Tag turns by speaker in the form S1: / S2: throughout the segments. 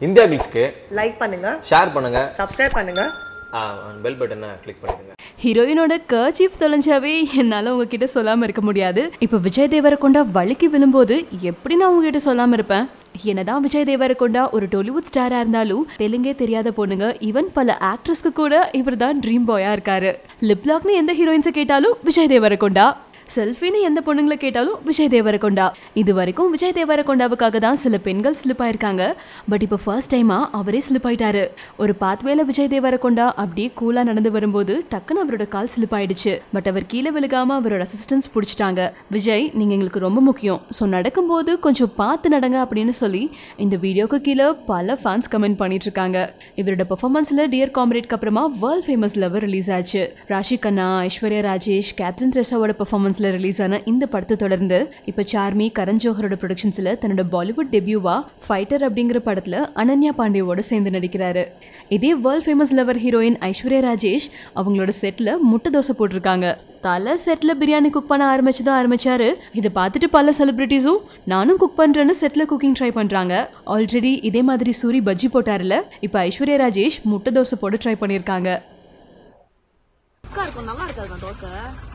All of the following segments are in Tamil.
S1: இந்தியா கிளிக்ஸ்க்கு
S2: லைக் பண்ணுங்க
S1: ஷேர் பண்ணுங்க
S2: சப்ஸ்கிரைப் பண்ணுங்க
S1: பெல் பட்டனை கிளிக் பண்ணிடுங்க
S3: ஹீரோயினோட கர்ச்சீஃப் தொலைஞ்சாவே என்னால் உங்ககிட்ட சொல்லாமல் இருக்க முடியாது இப்போ விஜய் தேவரகொண்டா வலிக்கு விழும்போது எப்படி நான் உங்ககிட்ட சொல்லாமல் இருப்பேன் என்னதான் விஜய் தேவரகொண்டா ஒரு டொலிவுட் ஸ்டாராக இருந்தாலும் தெலுங்கே தெரியாத பொண்ணுங்க ஈவன் பல ஆக்ட்ரஸ்க்கு கூட இவர் தான் ட்ரீம் பாயாக இருக்காரு லிப்லாக்னு எந்த ஹீரோயின்ஸை கேட்டாலும் விஜய் தேவரகொண்டா செல்ஃபின்னு எந்த பொண்ணுங்களை கேட்டாலும் விஜய் தேவரகொண்டா இது வரைக்கும் விஜய் தேவரகொண்டாவுக்காக தான் சில பெண்கள் ஸ்லிப் ஆயிருக்காங்க பட் இப்போ ஃபர்ஸ்ட் டைமா அவரே ஸ்லிப் ஆயிட்டாரு ஒரு பாத்வேல விஜய் தேவரகொண்டா அப்படியே கூலா நடந்து வரும்போது டக்குன்னு அவரோட கால் ஸ்லிப் ஆயிடுச்சு பட் அவர் கீழே விழுகாம அவரோட அசிஸ்டன்ஸ் பிடிச்சிட்டாங்க விஜய் நீங்க எங்களுக்கு ரொம்ப முக்கியம் ஸோ நடக்கும்போது கொஞ்சம் பார்த்து நடங்க அப்படின்னு சொல்லி இந்த வீடியோக்கு கீழே பல ஃபேன்ஸ் கமெண்ட் பண்ணிட்டு இருக்காங்க இவரோட பெர்ஃபார்மன்ஸ்ல டியர் காம்ரேட்க்கு அப்புறமா வேர்ல்ட் ஃபேமஸ் லவர் ரிலீஸ் ஆச்சு ராஷி கண்ணா ஐஸ்வர்யா ராஜேஷ் கேத்ரின் த்ரெசாவோட பெர்ஃபார்மன்ஸ்ல ரிலீஸ் ஆன இந்த படத்தை தொடர்ந்து இப்போ சார்மி கரண் ஜோஹரோட ப்ரொடக்ஷன்ஸ்ல தன்னோட பாலிவுட் டெபியூவா ஃபைட்டர் அப்படிங்கிற படத்துல அனன்யா பாண்டேவோட சேர்ந்து நடிக்கிறாரு இதே world famous lover heroine Aishwarya Rajesh அவங்களோட செட்ல முட்டை தோசை போட்டிருக்காங்க தலை செட்ல பிரியாணி குக் பண்ண ஆரம்பிச்சுதான் ஆரம்பிச்சாரு இதை பார்த்துட்டு பல செலிபிரிட்டிஸும் நானும் குக் பண்றேன்னு செட்ல குக்கிங் ட்ரை பண்றாங்க ஆல்ரெடி இதே மாதிரி சூரி பஜ்ஜி போட்டாருல இப்போ ஐஸ்வர்யா ராஜேஷ் முட்டை தோசை போட்டு ட்ரை பண்ணியிருக்காங்க
S4: அக்கா இருக்கும் நல்லா இருக்காதுமா தோசை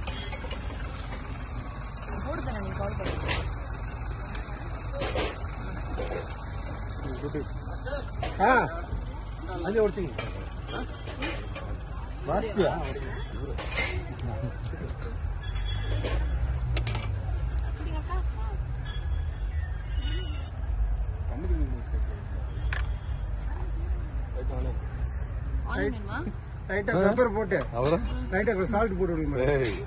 S4: போடுதானே நீ கால் பண்ணி ஆனியன் வேணுமா
S5: லைட்டா பெப்பர் போட்டு லைட்டா கொஞ்சம் சால்ட் போட்டு விடுங்க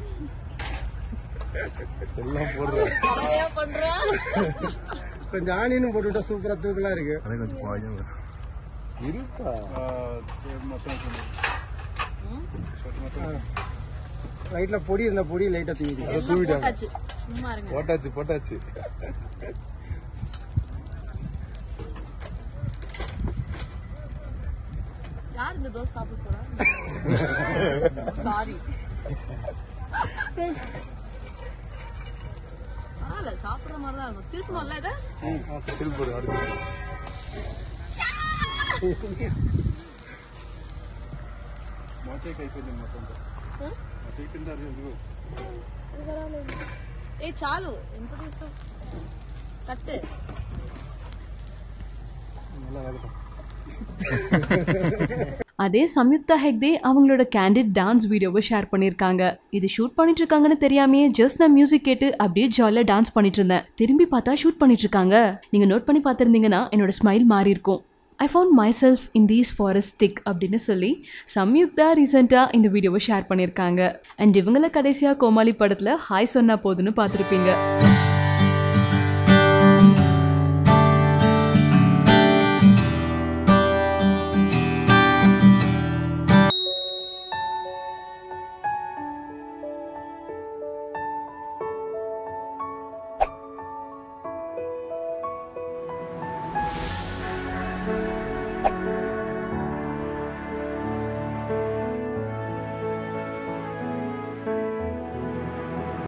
S6: எல்லாம் போடுறேன்
S4: நிறையா பண்றேன்
S5: கொஞ்சம் ஆனியனும் போட்டு விட்டா சூப்பரா தூக்கலா இருக்கு
S6: அது கொஞ்சம் பாயம் இருக்கா
S5: லைட்ல பொடி இருந்த பொடி லைட்டா தூக்கி
S4: எல்லாம் போட்டாச்சு சும்மா இருங்க
S6: போட்டாச்சு போட்டாச்சு
S4: யார் இந்த தோசை சாப்பிட போறா சாரி பரவாயில்ல சாப்பிடுற மாதிரி தான் இருக்கும் திருப்பணும்ல இதை
S6: திருப்பூர் அடுத்து
S4: ఏ చాలు ఎంత తీస్తావు కట్టు
S3: அதே சம்யுக்தா ஹெக்தே அவங்களோட கேண்டிட் டான்ஸ் வீடியோவை ஷேர் பண்ணியிருக்காங்க இது ஷூட் பண்ணிட்டு இருக்காங்கன்னு தெரியாமையே ஜஸ்ட் நான் மியூசிக் கேட்டு அப்படியே ஜாலியாக டான்ஸ் பண்ணிட்டு இருந்தேன் திரும்பி பார்த்தா ஷூட் பண்ணிட்டு இருக்காங்க நீங்க நோட் பண்ணி பார்த்துருந்தீங்கன்னா என்னோட ஸ்மைல் மாறி இருக்கும் I found myself in these forest thick அப்படின்னு சொல்லி சம்யுக்தா ரீசெண்டாக இந்த வீடியோவை ஷேர் பண்ணியிருக்காங்க அண்ட் இவங்கள கடைசியாக கோமாளி படத்தில் ஹாய் சொன்னா போதுன்னு பார்த்துருப்பீங்க